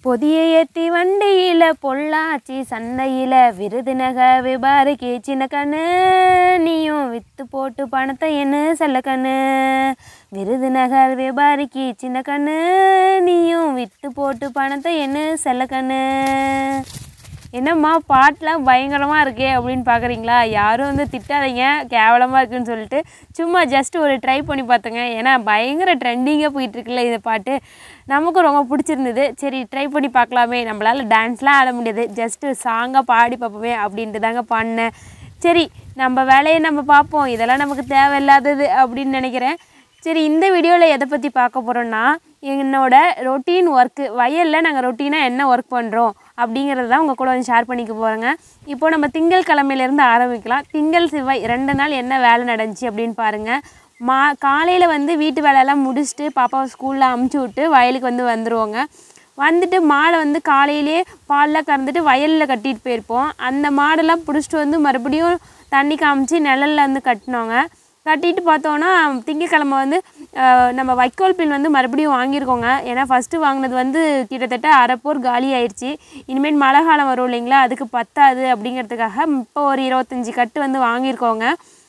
பொதிய ஏத்தி வண்டியில பொள்ளாச்சி சந்தையில விருதுநக விபாரிக்கு சின்ன கண்ணு நீயும் வித்து போட்டு பணத்தை என்ன செல்ல கண்ணு விருதுநகர் விபாரிக்கு சின்ன கண்ணு நீயும் வித்து போட்டு பணத்தை என்ன செல்ல கண்ணு என்னம்மா பாட்டெலாம் பயங்கரமாக இருக்கே அப்படின்னு பார்க்குறீங்களா யாரும் வந்து திட்டாதீங்க கேவலமாக இருக்குன்னு சொல்லிட்டு சும்மா ஜஸ்ட் ஒரு ட்ரை பண்ணி பார்த்தேங்க ஏன்னா பயங்கர ட்ரெண்டிங்காக போயிட்டுருக்குல்ல இந்த பாட்டு நமக்கும் ரொம்ப பிடிச்சிருந்தது சரி ட்ரை பண்ணி பார்க்கலாமே நம்மளால் டான்ஸ்லாம் ஆட முடியாது ஜஸ்ட்டு சாங்காக பாடி பார்ப்போமே அப்படின்ட்டு தாங்க பாடினேன் சரி நம்ம வேலையை நம்ம பார்ப்போம் இதெல்லாம் நமக்கு தேவையில்லாதது அப்படின்னு நினைக்கிறேன் சரி இந்த வீடியோவில் எதை பற்றி பார்க்க போகிறோன்னா என்னோட ரொட்டீன் ஒர்க்கு வயலில் நாங்கள் ரொட்டீனாக என்ன ஒர்க் பண்ணுறோம் அப்படிங்கிறது தான் உங்கள் கூட வந்து ஷேர் பண்ணிக்க போகிறேங்க இப்போ நம்ம திங்கள் கிழமையிலேருந்து ஆரம்பிக்கலாம் திங்கள் செவ்வாய் ரெண்டு நாள் என்ன வேலை நடந்துச்சு அப்படின்னு பாருங்கள் மா காலையில் வந்து வீட்டு வேலையெல்லாம் முடிச்சுட்டு பாப்பாவை ஸ்கூலில் அமுச்சு விட்டு வயலுக்கு வந்து வந்துடுவோங்க வந்துட்டு மாடை வந்து காலையிலே பாலில் கறந்துட்டு வயலில் கட்டிட்டு போயிருப்போம் அந்த மாடெல்லாம் பிடிச்சிட்டு வந்து மறுபடியும் தண்ணி காமிச்சு நிழல்ல வந்து கட்டினோங்க கட்டிட்டு பார்த்தோன்னா திங்கக்கிழமை வந்து அஹ், நம்ம வைக்கோல் பில் வந்து மறுபடியும் வாங்கியிருக்கோங்க ஏன்னா ஃபஸ்ட்டு வாங்கினது வந்து கிட்டத்தட்ட அரைப்போர் காலி ஆயிடுச்சு இனிமேல் மழை காலம் வரும் இல்லைங்களா அதுக்கு பத்தாது அப்படிங்கிறதுக்காக இப்போ ஒரு இருபத்தஞ்சி கட்டு வந்து வாங்கியிருக்கோங்க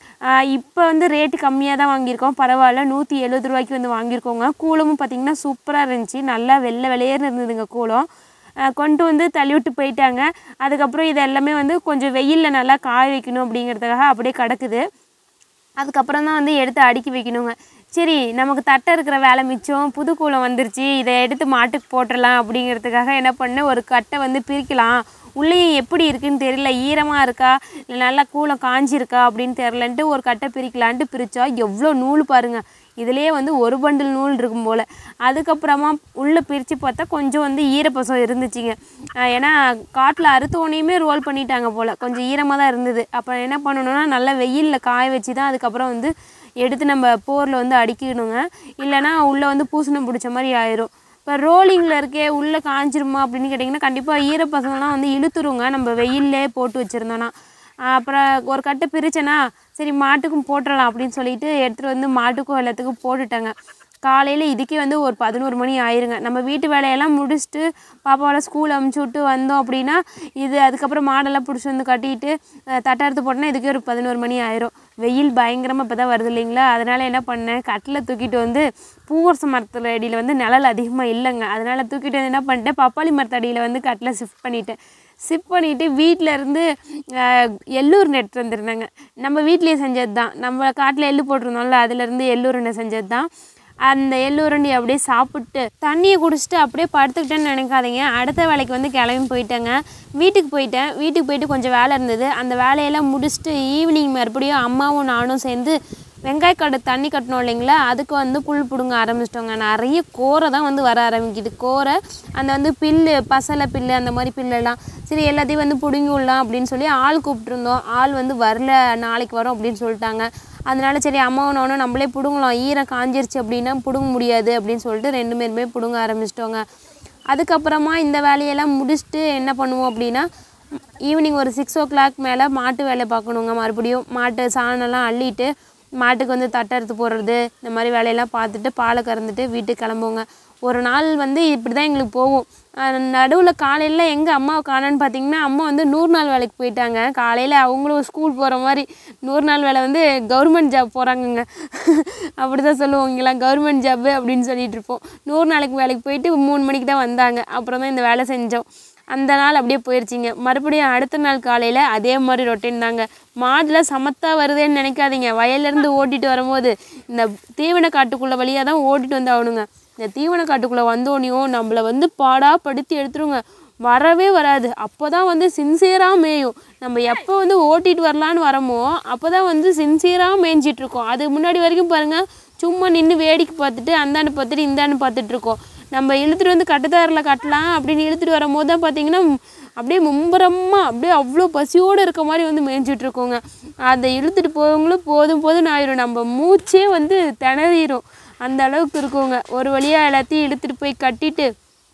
இப்போ வந்து ரேட்டு கம்மியாக தான் வாங்கியிருக்கோம் பரவாயில்ல நூற்றி எழுபது ரூபாய்க்கு வந்து வாங்கியிருக்கோங்க கூலமும் பார்த்திங்கன்னா சூப்பராக இருந்துச்சு நல்லா வெள்ளை வெளியேன்னு இருந்ததுங்க கூலம் அஹ் கொண்டு வந்து தள்ளி விட்டு போயிட்டாங்க அதுக்கப்புறம் இது எல்லாமே வந்து கொஞ்சம் வெயிலில் நல்லா காய வைக்கணும் அப்படிங்கிறதுக்காக அப்படியே கிடக்குது அதுக்கப்புறம் தான் வந்து எடுத்து அடுக்கி வைக்கணுங்க சரி நமக்கு தட்டை இருக்கிற வேலை மிச்சம் புது கூலம் வந்துருச்சு இதை எடுத்து மாட்டுக்கு போட்டுடலாம் அப்படிங்கிறதுக்காக என்ன பண்ணேன் ஒரு கட்டை வந்து பிரிக்கலாம் உள்ளேயும் எப்படி இருக்குன்னு தெரியல ஈரமாக இருக்கா இல்லை நல்லா கூலம் காஞ்சிருக்கா அப்படின்னு தெரிலன்ட்டு ஒரு கட்டை பிரிக்கலான்ட்டு பிரித்தா எவ்வளோ நூல் பாருங்கள் இதுலேயே வந்து ஒரு பண்டில் நூல் இருக்கும் போல் அதுக்கப்புறமா உள்ளே பிரித்து பார்த்தா கொஞ்சம் வந்து ஈரப்பசம் இருந்துச்சுங்க ஆஹ் ஏன்னா காட்டில் அறுத்தோனையுமே ரோல் பண்ணிட்டாங்க போல் கொஞ்சம் ஈரமாக தான் இருந்தது அப்போ என்ன பண்ணணும்னா நல்லா வெயிலில் காய வச்சு தான் அதுக்கப்புறம் வந்து எடுத்து நம்ம போரில் வந்து அடிக்கணுங்க இல்லைன்னா உள்ளே வந்து பூசணம் பிடிச்ச மாதிரி ஆயிரும் இப்போ ரோலிங்கில் இருக்கே உள்ளே காஞ்சிருமா அப்படின்னு கேட்டிங்கன்னா கண்டிப்பாக ஈரப்பசம்லாம் வந்து இழுத்துருங்க நம்ம வெயில்லே போட்டு வச்சுருந்தோன்னா அப்புறம் ஒரு கட்டை பிரிச்சேனா சரி மாட்டுக்கும் போட்டுடலாம் அப்படின்னு சொல்லிட்டு எடுத்துகிட்டு வந்து மாட்டுக்கும் எல்லாத்துக்கும் போட்டுட்டேங்க காலையில் இதுக்கே வந்து ஒரு பதினோரு மணி ஆயிருங்க நம்ம வீட்டு வேலையெல்லாம் முடிச்சுட்டு பாப்பாவை ஸ்கூல் அமுச்சு விட்டு வந்தோம் அப்படின்னா இது அதுக்கப்புறம் மாடெல்லாம் பிடிச்சி வந்து கட்டிட்டு அஹ், தட்டை எடுத்து போட்டோன்னா இதுக்கே ஒரு பதினோரு மணி ஆயிரும் வெயில் பயங்கரமாக இப்போ தான் வருது இல்லைங்களா அதனால் என்ன பண்ணேன் கட்டில் தூக்கிட்டு வந்து பூவரச மரத்தில் அடியில் வந்து நிழல் அதிகமாக இல்லைங்க அதனால் தூக்கிட்டு வந்து என்ன பண்ணிட்டேன் பப்பாளி மரத்தடியில் வந்து கட்டில் ஷிஃப்ட் பண்ணிட்டேன் ஷிஃப்ட் பண்ணிவிட்டு வீட்டில் இருந்து அஹ், எள்ளூர் நெட் வந்திருந்தாங்க நம்ம வீட்லேயே செஞ்சது தான் நம்ம காட்டில் எள்ளு போட்டிருந்தோம்ல அதுலேருந்து எள்ளூருண்டை செஞ்சது தான் அந்த எள்ளுருண்டி அப்படியே சாப்பிட்டு தண்ணியை குடிச்சிட்டு அப்படியே படுத்துக்கிட்டேன்னு நினைக்காதீங்க அடுத்த வேலைக்கு வந்து கிளம்பி போயிட்டேங்க வீட்டுக்கு போயிட்டேன் வீட்டுக்கு போயிட்டு கொஞ்சம் வேலை இருந்தது அந்த வேலையெல்லாம் முடிச்சுட்டு ஈவினிங் மறுபடியும் அம்மாவும் நானும் சேர்ந்து வெங்காய கடை தண்ணி கட்டணும் இல்லைங்களா அதுக்கு வந்து புல் பிடுங்க ஆரம்பிச்சிட்டோங்க நிறைய கோரை தான் வந்து வர ஆரம்பிக்குது கோரை அந்த வந்து பில்லு பசலை பில்லு அந்த மாதிரி பில்லெல்லாம் சரி எல்லாத்தையும் வந்து பிடுங்கி விடலாம் அப்படின்னு சொல்லி ஆள் கூப்பிட்ருந்தோம் ஆள் வந்து வரல நாளைக்கு வரோம் அப்படின்னு சொல்லிட்டாங்க அதனால சரி அம்மாவும் நானும் நம்மளே பிடுங்கலாம் ஈரம் காஞ்சிருச்சு அப்படின்னா பிடுங்க முடியாது அப்படின்னு சொல்லிட்டு ரெண்டு பேருமே பிடுங்க ஆரம்பிச்சிட்டோங்க அதுக்கப்புறமா இந்த வேலையெல்லாம் முடிச்சுட்டு என்ன பண்ணுவோம் அப்படின்னா ஈவினிங் ஒரு சிக்ஸ் ஓ கிளாக் மேலே மாட்டு வேலை பார்க்கணுங்க மறுபடியும் மாட்டு சாணம்லாம் அள்ளிட்டு மாட்டுக்கு வந்து தட்டை எடுத்து போடுறது இந்த மாதிரி வேலையெல்லாம் பார்த்துட்டு பாலை கறந்துட்டு வீட்டுக்கு கிளம்புவோங்க ஒரு நாள் வந்து இப்படி தான் எங்களுக்கு போகும் நடுவில் காலையில் எங்கள் அம்மாவை காணோன்னு பார்த்தீங்கன்னா அம்மா வந்து நூறு நாள் வேலைக்கு போயிட்டாங்க காலையில் அவங்களும் ஸ்கூல் போகிற மாதிரி நூறு நாள் வேலை வந்து கவர்மெண்ட் ஜாப் போகிறாங்கங்க அப்படி தான் சொல்லுவோம் இங்கெல்லாம் கவர்மெண்ட் ஜாப்பு அப்படின்னு சொல்லிட்டு இருப்போம் நூறு நாளைக்கு வேலைக்கு போயிட்டு மூணு மணிக்கு தான் வந்தாங்க அப்புறம் தான் இந்த வேலை செஞ்சோம் அந்த நாள் அப்படியே போயிடுச்சிங்க மறுபடியும் அடுத்த நாள் காலையில் அதே மாதிரி ரொட்டீன் தாங்க மாடில் சமத்தா வருதேன்னு நினைக்காதீங்க வயல்லேருந்து ஓட்டிட்டு வரும்போது இந்த தீவன காட்டுக்குள்ளே வழியாக தான் ஓட்டிட்டு வந்து ஆகணுங்க இந்த தீவன காட்டுக்குள்ளே வந்தோடனையும் நம்மளை வந்து பாடா படுத்தி எடுத்துருங்க வரவே வராது அப்போ தான் வந்து சின்சியராக மேயும் நம்ம எப்போ வந்து ஓட்டிட்டு வரலான்னு வரமோ அப்போ தான் வந்து சின்சியராக மேய்ஞ்சிட்டு இருக்கோம் அதுக்கு முன்னாடி வரைக்கும் பாருங்கள் சும்மா நின்று வேடிக்கை பார்த்துட்டு அந்தாண்டு பார்த்துட்டு இந்தாண்டு பார்த்துட்டு இருக்கோம் நம்ம இழுத்துட்டு வந்து கட்டுத்தாரில் கட்டலாம் அப்படின்னு இழுத்துட்டு வரும்போது தான் பார்த்தீங்கன்னா அப்படியே மும்பரமாக அப்படியே அவ்வளோ பசியோடு இருக்க மாதிரி வந்து மேய்ஞ்சிட்டு இருக்கோங்க அதை இழுத்துட்டு போவங்களும் போதும் போதும் ஆயிரும் நம்ம மூச்சே வந்து திணறிடும் அந்த அளவுக்கு இருக்குங்க ஒரு வழியாக எல்லாத்தையும் இழுத்துட்டு போய் கட்டிட்டு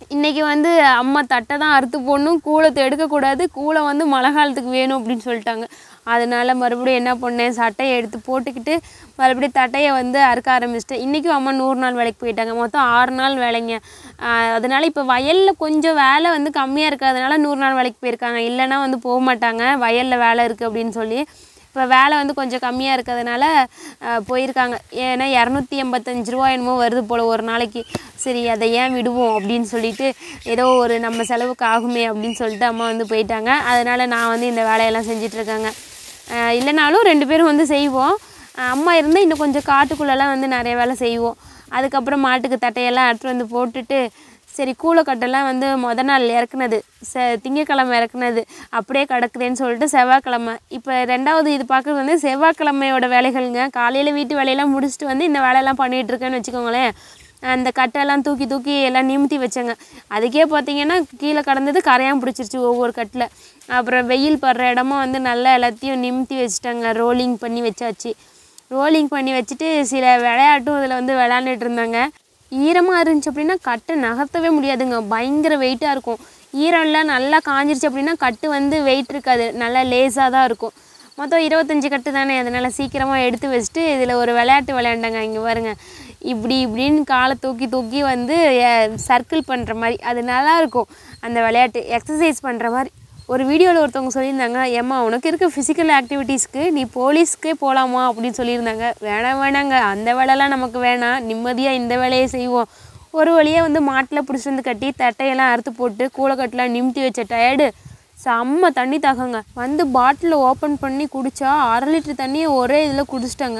இன்றைக்கி வந்து அம்மா தட்டை தான் அறுத்து போடணும் கூலத்தை எடுக்கக்கூடாது கூலை வந்து மழை காலத்துக்கு வேணும் அப்படின்னு சொல்லிட்டாங்க அதனால மறுபடியும் என்ன பண்ணேன் சட்டையை எடுத்து போட்டுக்கிட்டு மறுபடியும் தட்டையை வந்து அறுக்க ஆரம்பிச்சிட்டேன் இன்றைக்கும் அம்மா நூறு நாள் வேலைக்கு போயிட்டாங்க மொத்தம் ஆறு நாள் வேலைங்க ஆஹ் அதனால இப்போ வயலில் கொஞ்சம் வேலை வந்து கம்மியாக இருக்கிறதுனால நூறு நாள் வேலைக்கு போயிருக்காங்க இல்லைன்னா வந்து போக மாட்டாங்க வயலில் வேலை இருக்குது அப்படின்னு சொல்லி இப்போ வேலை வந்து கொஞ்சம் கம்மியாக இருக்கிறதுனால அஹ், போயிருக்காங்க ஏன்னா இரநூத்தி எண்பத்தஞ்சு ரூபா என்னமோ வருது போல் ஒரு நாளைக்கு சரி அதை ஏன் விடுவோம் அப்படின்னு சொல்லிட்டு ஏதோ ஒரு நம்ம செலவுக்கு ஆகுமே அப்படின்னு சொல்லிட்டு அம்மா வந்து போயிட்டாங்க அதனால் நான் வந்து இந்த வேலையெல்லாம் செஞ்சிட்ருக்கேங்க இல்லைனாலும் ரெண்டு பேரும் வந்து செய்வோம் அஹ், அம்மா இருந்தால் இன்னும் கொஞ்சம் காட்டுக்குள்ளெல்லாம் வந்து நிறைய வேலை செய்வோம் அதுக்கப்புறம் மாட்டுக்கு தட்டையெல்லாம் எடுத்துட்டு வந்து போட்டுட்டு சரி கூலைக்கட்டெல்லாம் வந்து மொத நாள் இறக்குனது ச திங்கக்கிழமை இறக்குனது அப்படியே கிடக்குதேன்னு சொல்லிட்டு செவ்வாய்க்கிழமை இப்போ ரெண்டாவது இது பார்க்குறது வந்து செவ்வாய்க்கிழமையோட வேலைகள்ங்க காலையில் வீட்டு வேலையெல்லாம் முடிச்சுட்டு வந்து இந்த வேலையெல்லாம் பண்ணிகிட்டு இருக்கேன்னு வச்சுக்கோங்களேன் அந்த கட்டெல்லாம் தூக்கி தூக்கி எல்லாம் நிமித்தி வச்சேங்க அதுக்கே பார்த்தீங்கன்னா கீழே கடந்தது கரையான் பிடிச்சிருச்சு ஒவ்வொரு கட்டில் அப்புறம் வெயில் படுற இடமா வந்து நல்லா எல்லாத்தையும் நிமித்தி வச்சுட்டாங்க ரோலிங் பண்ணி வச்சாச்சு ரோலிங் பண்ணி வச்சுட்டு சில விளையாட்டும் இதில் வந்து விளையாண்டுட்டு இருந்தாங்க ஈரமாக இருந்துச்சு அப்படின்னா கட்டை நகர்த்தவே முடியாதுங்க பயங்கர வெயிட்டாக இருக்கும் ஈரம்லாம் நல்லா காஞ்சிருச்சு அப்படின்னா கட்டு வந்து வெயிட் இருக்காது நல்லா லேஸாக தான் இருக்கும் மொத்தம் இருபத்தஞ்சி கட்டு தானே அதனால் சீக்கிரமாக எடுத்து வச்சுட்டு இதில் ஒரு விளையாட்டு விளையாண்டாங்க இங்கே பாருங்க இப்படி இப்படின்னு காலை தூக்கி தூக்கி வந்து சர்க்கிள் பண்ணுற மாதிரி அது நல்லா இருக்கும் அந்த விளையாட்டு எக்ஸசைஸ் பண்ணுற மாதிரி ஒரு வீடியோவில் ஒருத்தவங்க சொல்லியிருந்தாங்க ஏம்மா உனக்கு இருக்க ஃபிசிக்கல் ஆக்டிவிட்டீஸ்க்கு நீ போலீஸ்க்கே போகலாமா அப்படின்னு சொல்லியிருந்தாங்க வேணாம் வேணாங்க அந்த வேலைலாம் நமக்கு வேணாம் நிம்மதியாக இந்த வேலையை செய்வோம் ஒரு வழியாக வந்து மாட்டில் பிடிச்சி வந்து கட்டி தட்டையெல்லாம் அறுத்து போட்டு கூளைக்கட்டெலாம் நிமித்தி வச்ச டயர்டு செம்ம தண்ணி தாகங்க வந்து பாட்டிலை ஓப்பன் பண்ணி குடித்தா அரை லிட்டர் தண்ணியை ஒரே இதில் குடிச்சிட்டாங்க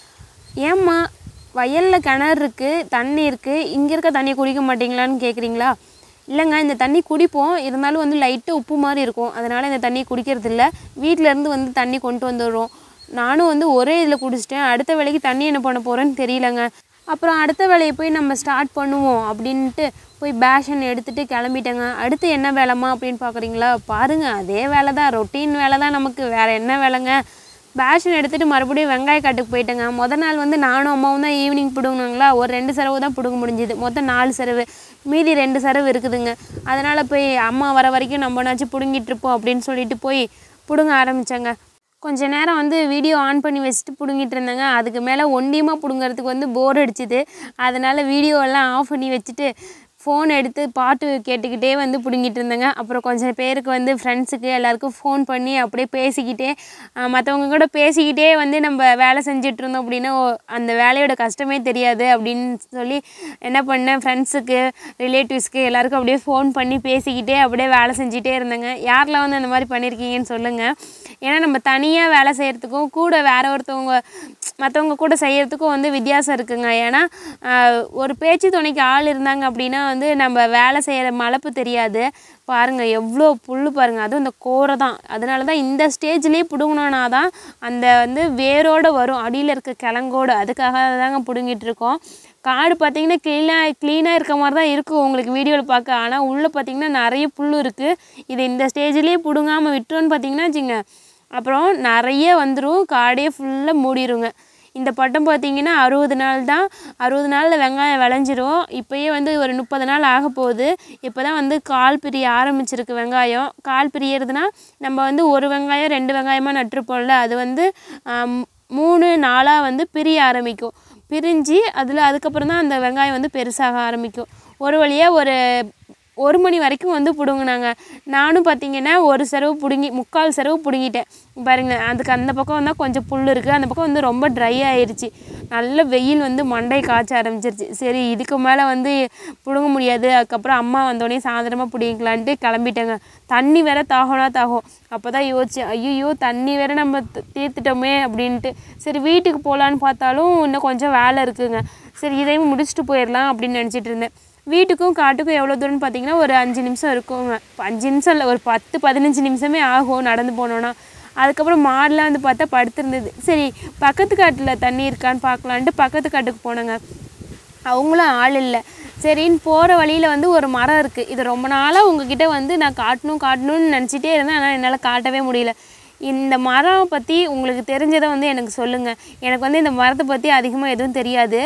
ஏம்மா வயலில் கிணறு இருக்குது தண்ணி இருக்குது இங்கே இருக்க தண்ணியை குடிக்க மாட்டீங்களான்னு கேட்குறீங்களா இல்லைங்க இந்த தண்ணி குடிப்போம் இருந்தாலும் வந்து லைட்டாக உப்பு மாதிரி இருக்கும் அதனால் இந்த தண்ணியை குடிக்கிறது இல்லை வீட்டிலேருந்து வந்து தண்ணி கொண்டு வந்துடுறோம் நானும் வந்து ஒரே இதில் குடிச்சிட்டேன் அடுத்த வேலைக்கு தண்ணி என்ன பண்ண போகிறேன்னு தெரியலங்க அப்புறம் அடுத்த வேலையை போய் நம்ம ஸ்டார்ட் பண்ணுவோம் அப்படின்ட்டு போய் பேஷன் எடுத்துகிட்டு கிளம்பிட்டேங்க அடுத்து என்ன வேலைம்மா அப்படின்னு பார்க்குறீங்களா பாருங்கள் அதே வேலை தான் ரொட்டீன் வேலை தான் நமக்கு வேறு என்ன வேலைங்க பேஷன் எடுத்துகிட்டு மறுபடியும் வெங்காய காட்டுக்கு போயிட்டேங்க முத நாள் வந்து நானும் அம்மாவும் தான் ஈவினிங் பிடுங்கணுங்களா ஒரு ரெண்டு சரவு தான் பிடுங்க முடிஞ்சுது மொத்தம் நாலு சரவு மீதி ரெண்டு சரவு இருக்குதுங்க அதனால் போய் அம்மா வர வரைக்கும் நம்மனாச்சும் பிடுங்கிட்டு இருப்போம் அப்படின்னு சொல்லிட்டு போய் பிடுங்க ஆரம்பித்தேங்க கொஞ்ச நேரம் வந்து வீடியோ ஆன் பண்ணி வச்சுட்டு பிடுங்கிட்டு இருந்தேங்க அதுக்கு மேலே ஒண்டியமாக பிடுங்கிறதுக்கு வந்து போர் அடிச்சுது அதனால் வீடியோ எல்லாம் ஆஃப் பண்ணி வச்சுட்டு ஃபோன் எடுத்து பாட்டு கேட்டுக்கிட்டே வந்து பிடுங்கிட்டு இருந்தேங்க அப்புறம் கொஞ்சம் பேருக்கு வந்து ஃப்ரெண்ட்ஸுக்கு எல்லாருக்கும் ஃபோன் பண்ணி அப்படியே பேசிக்கிட்டே ஆஹ் மற்றவங்க கூட பேசிக்கிட்டே வந்து நம்ம வேலை செஞ்சுட்டு இருந்தோம் அப்படின்னா ஓ- அந்த வேலையோட கஷ்டமே தெரியாது அப்படின்னு சொல்லி என்ன பண்ணேன் ஃப்ரெண்ட்ஸுக்கு ரிலேட்டிவ்ஸ்க்கு எல்லாருக்கும் அப்படியே ஃபோன் பண்ணி பேசிக்கிட்டே அப்படியே வேலை செஞ்சுட்டே இருந்தேங்க யாரெல்லாம் வந்து அந்த மாதிரி பண்ணியிருக்கீங்கன்னு சொல்லுங்கள் ஏன்னா நம்ம தனியாக வேலை செய்கிறதுக்கும் கூட வேற ஒருத்தவங்க மற்றவங்க கூட செய்கிறதுக்கும் வந்து வித்தியாசம் இருக்குங்க ஏன்னா ஆஹ், ஒரு பேச்சு துணைக்கு ஆள் இருந்தாங்க அப்படின்னா வந்து நம்ம வேலை செய்கிற மலப்பு தெரியாது பாருங்கள் எவ்வளோ புல் பாருங்கள் அதுவும் இந்த கோரை தான் அதனால தான் இந்த ஸ்டேஜ்லேயே பிடுங்கணுன்னா தான் அந்த வந்து வேரோடு வரும் அடியில் இருக்க கிழங்கோடு அதுக்காக தாங்க பிடுங்கிட்டு இருக்கோம் காடு பார்த்தீங்கன்னா க்ளீனாக க்ளீனாக இருக்க மாதிரி தான் இருக்கும் உங்களுக்கு வீடியோவில் பார்க்க ஆனால் உள்ளே பார்த்தீங்கன்னா நிறைய புல் இருக்குது இது இந்த ஸ்டேஜ்லேயே பிடுங்காமல் விட்டோன்னு பார்த்தீங்கன்னா வச்சுங்க அப்புறம் நிறைய வந்துடும் காடே ஃபுல்லாக மூடிருங்க இந்த பட்டம் பார்த்தீங்கன்னா அறுபது நாள் தான் அறுபது நாளில் வெங்காயம் விளைஞ்சிரும் இப்போயே வந்து ஒரு முப்பது நாள் ஆக போகுது இப்போ தான் வந்து கால் பிரிய ஆரம்பிச்சிருக்கு வெங்காயம் கால் பிரியறதுனா நம்ம வந்து ஒரு வெங்காயம் ரெண்டு வெங்காயமாக நட்டிருப்போம்ல அது வந்து ஆம், மூணு நாளாக வந்து பிரிய ஆரம்பிக்கும் பிரிஞ்சு அதில் அதுக்கப்புறம் தான் அந்த வெங்காயம் வந்து பெருசாக ஆரம்பிக்கும் ஒரு வழியாக ஒரு ஒரு மணி வரைக்கும் வந்து பிடுங்கினாங்க நானும் பார்த்தீங்கன்னா ஒரு செரவு பிடுங்கி முக்கால் செரவு பிடுங்கிட்டேன் பாருங்க அதுக்கு அந்த பக்கம் வந்தால் கொஞ்சம் புல் இருக்குது அந்த பக்கம் வந்து ரொம்ப ட்ரை ஆயிருச்சு நல்ல வெயில் வந்து மண்டை காய்ச்ச ஆரம்பிச்சிருச்சு சரி இதுக்கு மேலே வந்து பிடுங்க முடியாது அதுக்கப்புறம் அம்மா வந்தோடனே சாயந்தரமாக பிடிங்கலான்ட்டு கிளம்பிட்டேங்க தண்ணி வேற தாகனா தாகம் அப்போ தான் யோசிச்சேன் ஐயோ தண்ணி வேற நம்ம தி- தீர்த்துட்டோமே அப்படின்ட்டு சரி வீட்டுக்கு போகலான்னு பார்த்தாலும் இன்னும் கொஞ்சம் வேலை இருக்குங்க சரி இதையும் முடிச்சுட்டு போயிடலாம் அப்படின்னு நினச்சிட்டு இருந்தேன் வீட்டுக்கும் காட்டுக்கும் எவ்வளோ தூரம்னு பார்த்தீங்கன்னா ஒரு அஞ்சு நிமிஷம் இருக்குங்க இப்ப அஞ்சு நிமிஷம் இல்லை ஒரு பத்து பதினஞ்சு நிமிஷமே ஆகும் நடந்து போனோன்னா அதுக்கப்புறம் மாடெலாம் வந்து பார்த்தா படுத்திருந்தது சரி பக்கத்து காட்டில் தண்ணி இருக்கான்னு பார்க்கலான்ட்டு பக்கத்து காட்டுக்கு போனேங்க அவங்களும் ஆள் இல்லை சரின்னு போகிற வழியில் வந்து ஒரு மரம் இருக்குது இது ரொம்ப நாளாக உங்ககிட்ட வந்து நான் காட்டணும் காட்டணும்னு நினச்சிட்டே இருந்தேன் ஆனால் என்னால் காட்டவே முடியல இந்த மரம் பற்றி உங்களுக்கு தெரிஞ்சதை வந்து எனக்கு சொல்லுங்கள் எனக்கு வந்து இந்த மரத்தை பற்றி அதிகமாக எதுவும் தெரியாது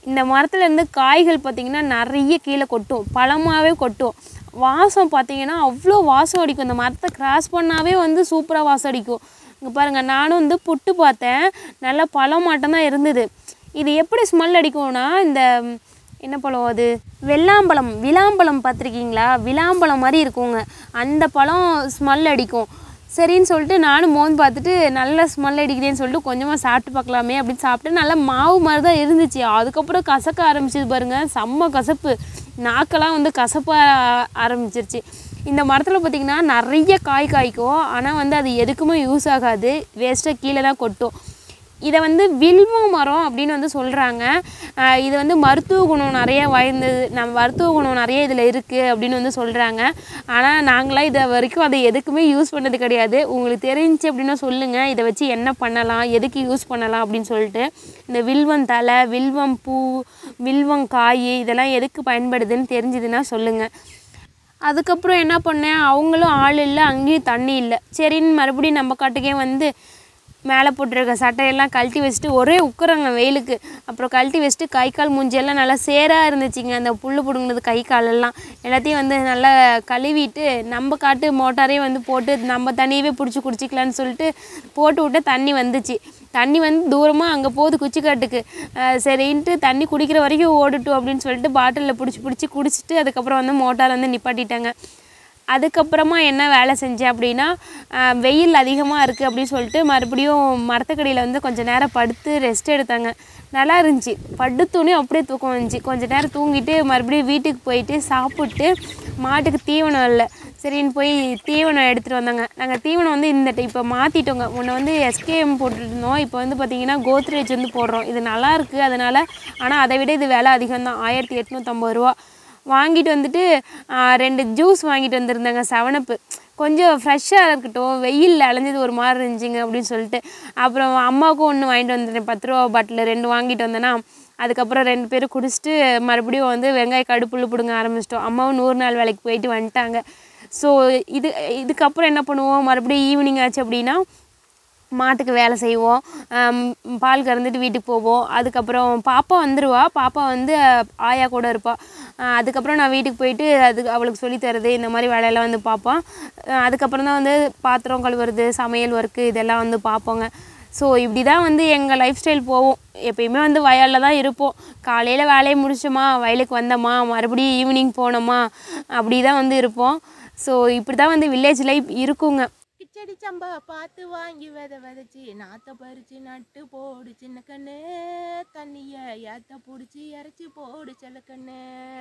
இந்த மரத்துல இருந்து காய்கள் பார்த்திங்கன்னா நிறைய கீழே கொட்டும் பழமாகவே கொட்டும் வாசம் பார்த்திங்கன்னா அவ்வளோ வாசம் அடிக்கும் இந்த மரத்தை கிராஸ் பண்ணாவே வந்து சூப்பராக வாசம் அடிக்கும் இங்கே பாருங்கள் நானும் வந்து புட்டு பார்த்தேன் நல்லா பழம் மட்டும்தான் இருந்தது இது எப்படி ஸ்மெல் அடிக்கும்னா இந்த ம், என்ன பழம் அது வெள்ளாம்பழம் விளாம்பழம் பார்த்துருக்கீங்களா விளாம்பழம் மாதிரி இருக்குங்க அந்த பழம் ஸ்மெல் அடிக்கும் சரின்னு சொல்லிட்டு நானும் மோந்து பார்த்துட்டு நல்ல ஸ்மெல் அடிக்குதேன்னு சொல்லிட்டு கொஞ்சமாக சாப்பிட்டு பார்க்கலாமே அப்படின்னு சாப்பிட்டு நல்லா மாவு மாதிரி தான் இருந்துச்சு அதுக்கப்புறம் கசக்க ஆரம்பிச்சது பாருங்க செம்ம கசப்பு நாக்கெல்லாம் வந்து கசப்ப ஆரம்பிச்சிருச்சு இந்த மரத்தில் பார்த்திங்கன்னா நிறைய காய் காய்க்கும் ஆனால் வந்து அது எதுக்குமே யூஸ் ஆகாது வேஸ்ட்டாக கீழே தான் கொட்டும் இதை வந்து வில்வ மரம் அப்படின்னு வந்து சொல்கிறாங்க இது வந்து மருத்துவ குணம் நிறைய வாய்ந்தது நம்ம மருத்துவ குணம் நிறைய இதில் இருக்குது அப்படின்னு வந்து சொல்கிறாங்க ஆனால் நாங்களாம் இதை வரைக்கும் அதை எதுக்குமே யூஸ் பண்ணது கிடையாது உங்களுக்கு தெரிஞ்சு அப்படின்னா சொல்லுங்கள் இதை வச்சு என்ன பண்ணலாம் எதுக்கு யூஸ் பண்ணலாம் அப்படின்னு சொல்லிட்டு இந்த வில்வம் தலை வில்வம் பூ வில்வம் காய் இதெல்லாம் எதுக்கு பயன்படுதுன்னு தெரிஞ்சுதுன்னா சொல்லுங்கள் அதுக்கப்புறம் என்ன பண்ணேன் அவங்களும் ஆள் இல்லை அங்கேயும் தண்ணி இல்லை சரின்னு மறுபடியும் நம்ம காட்டுக்கே வந்து மேலே போட்டிருக்க சட்டையெல்லாம் கழட்டி வச்சுட்டு ஒரே உட்குறாங்க வெயிலுக்கு அப்புறம் கழட்டி வச்சுட்டு கை கால் மூஞ்சியெல்லாம் நல்லா சேராக இருந்துச்சுங்க அந்த புல் பிடுங்கினது கை காலெல்லாம் எல்லாத்தையும் வந்து நல்லா கழுவிட்டு நம்ம காட்டு மோட்டாரே வந்து போட்டு நம்ம தண்ணியவே பிடிச்சி குடிச்சிக்கலான்னு சொல்லிட்டு போட்டு விட்டு தண்ணி வந்துச்சு தண்ணி வந்து தூரமாக அங்கே போகுது குச்சிக்காட்டுக்கு அஹ் சரின்ட்டு தண்ணி குடிக்கிற வரைக்கும் ஓடட்டும் அப்படின்னு சொல்லிட்டு பாட்டிலில் பிடிச்சி பிடிச்சி குடிச்சிட்டு அதுக்கப்புறம் வந்து மோட்டார் வந்து நிப்பாட்டிட்டாங்க அதுக்கப்புறமா என்ன வேலை செஞ்சேன் அப்படின்னா ஆஹ் வெயில் அதிகமாக இருக்குது அப்படின்னு சொல்லிட்டு மறுபடியும் மரத்துக்கடியில் வந்து கொஞ்சம் நேரம் படுத்து ரெஸ்ட் எடுத்தாங்க நல்லா இருந்துச்சு படுத்தோன்னே அப்படியே தூக்கம் வந்துச்சு கொஞ்சம் நேரம் தூங்கிட்டு மறுபடியும் வீட்டுக்கு போயிட்டு சாப்பிட்டு மாட்டுக்கு தீவனம் இல்லை சரின்னு போய் தீவனம் எடுத்துகிட்டு வந்தாங்க நாங்கள் தீவனம் வந்து இந்த இப்போ மாற்றிட்டோங்க முன்ன வந்து எஸ்கேஎம் போட்டுருந்தோம் இப்போ வந்து பார்த்திங்கன்னா கோத்ரேஜ் வந்து போடுறோம் இது நல்லா இருக்குது அதனால் ஆனால் அதை விட இது விலை அதிகம் தான் ஆயிரத்தி எட்நூற்றம்பது ரூபா வாங்கிட்டு வந்துட்டு ஆ, ரெண்டு ஜூஸ் வாங்கிட்டு வந்திருந்தாங்க செவனப்பு கொஞ்சம் ஃப்ரெஷ்ஷாக இருக்கட்டும் வெயிலில் அலைஞ்சது ஒரு மாதிரி இருந்துச்சுங்க அப்படின்னு சொல்லிட்டு அப்புறம் அம்மாவுக்கும் ஒன்று வாங்கிட்டு வந்துட்டேன் பத்து ரூபா பாட்டில் ரெண்டு வாங்கிட்டு வந்தேன்னா அதுக்கப்புறம் ரெண்டு பேரும் குடிச்சிட்டு மறுபடியும் வந்து வெங்காய கடுப்புள்ள பிடுங்க ஆரம்பிச்சிட்டோம் அம்மாவும் நூறு நாள் வேலைக்கு போயிட்டு வந்துட்டாங்க ஸோ இது இதுக்கப்புறம் என்ன பண்ணுவோம் மறுபடியும் ஈவினிங் ஆச்சு அப்படின்னா மாட்டுக்கு வேலை செய்வோம் ஆம், பால் கறந்துட்டு வீட்டுக்கு போவோம் அதுக்கப்புறம் பாப்பா வந்துடுவா பாப்பா வந்து அஹ், ஆயா கூட இருப்பாள் அதுக்கப்புறம் நான் வீட்டுக்கு போயிட்டு அது அவளுக்கு சொல்லித் தரது இந்த மாதிரி வேலையெல்லாம் வந்து பார்ப்போம் அஹ், அதுக்கப்புறம் தான் வந்து பாத்திரம் கழுவுறது சமையல் ஒர்க்கு இதெல்லாம் வந்து பார்ப்போங்க ஸோ இப்படி தான் வந்து எங்கள் லைஃப் ஸ்டைல் போவோம் எப்பயுமே வந்து வயலில் தான் இருப்போம் காலையில் வேலையை முடிச்சோமா வயலுக்கு வந்தோமா மறுபடியும் ஈவினிங் போனோமா அப்படி தான் வந்து இருப்போம் ஸோ இப்படி தான் வந்து வில்லேஜ் லைஃப் இருக்குங்க கிச்சடி சம்பா பார்த்து வாங்கி வித விதைச்சி நாத்த பறிச்சு நட்டு போடு சின்ன கண்ணு தண்ணிய ஏத்த பிடிச்சி இறச்சி போடு செல்ல கண்ணு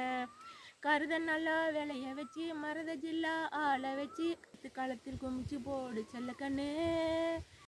கருத நல்லா விளைய வச்சு மரத ஜில்லா ஆளை வச்சு காலத்தில் குமிச்சு போடு செல்ல கண்ணு